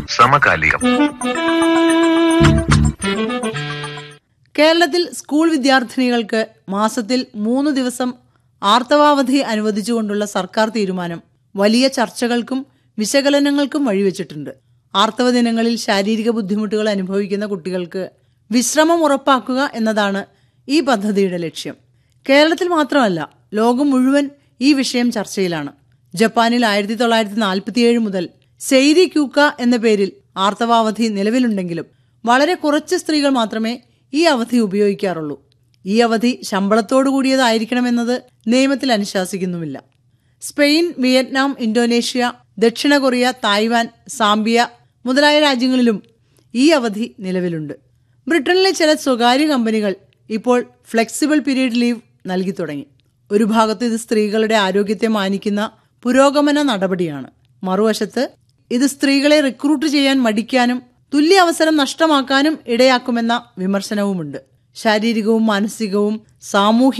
സമകാലികം കേരളത്തിൽ സ്കൂൾ വിദ്യാർത്ഥിനികൾക്ക് മാസത്തിൽ മൂന്ന് ദിവസം ആർത്തവാവധി അനുവദിച്ചുകൊണ്ടുള്ള സർക്കാർ തീരുമാനം വലിയ ചർച്ചകൾക്കും വിശകലനങ്ങൾക്കും വഴിവെച്ചിട്ടുണ്ട് ആർത്തവ ദിനങ്ങളിൽ ശാരീരിക ബുദ്ധിമുട്ടുകൾ അനുഭവിക്കുന്ന കുട്ടികൾക്ക് വിശ്രമം ഉറപ്പാക്കുക എന്നതാണ് ഈ പദ്ധതിയുടെ ലക്ഷ്യം കേരളത്തിൽ മാത്രമല്ല ലോകം മുഴുവൻ ഈ വിഷയം ചർച്ചയിലാണ് ജപ്പാനിൽ ആയിരത്തി തൊള്ളായിരത്തി നാൽപ്പത്തിയേഴ് മുതൽ സെയ്രി ക്യൂക്ക എന്ന പേരിൽ ആർത്തവാവധി നിലവിലുണ്ടെങ്കിലും വളരെ കുറച്ച് സ്ത്രീകൾ മാത്രമേ ഈ അവധി ഉപയോഗിക്കാറുള്ളൂ ഈ അവധി ശമ്പളത്തോടു കൂടിയതായിരിക്കണമെന്നത് നിയമത്തിൽ അനുശാസിക്കുന്നുമില്ല സ്പെയിൻ വിയറ്റ്നാം ഇന്തോനേഷ്യ ദക്ഷിണ കൊറിയ തായ്വാൻ സാംബിയ മുതലായ രാജ്യങ്ങളിലും ഈ അവധി നിലവിലുണ്ട് ബ്രിട്ടനിലെ ചില സ്വകാര്യ കമ്പനികൾ ഇപ്പോൾ ഫ്ലെക്സിബിൾ പീരീഡ് ലീവ് നൽകി തുടങ്ങി ഒരു ഭാഗത്ത് ഇത് സ്ത്രീകളുടെ ആരോഗ്യത്തെ മാനിക്കുന്ന പുരോഗമന നടപടിയാണ് മറുവശത്ത് ഇത് സ്ത്രീകളെ റിക്രൂട്ട് ചെയ്യാൻ മടിക്കാനും തുല്യ അവസരം നഷ്ടമാക്കാനും ഇടയാക്കുമെന്ന വിമർശനവുമുണ്ട് ശാരീരികവും മാനസികവും സാമൂഹിക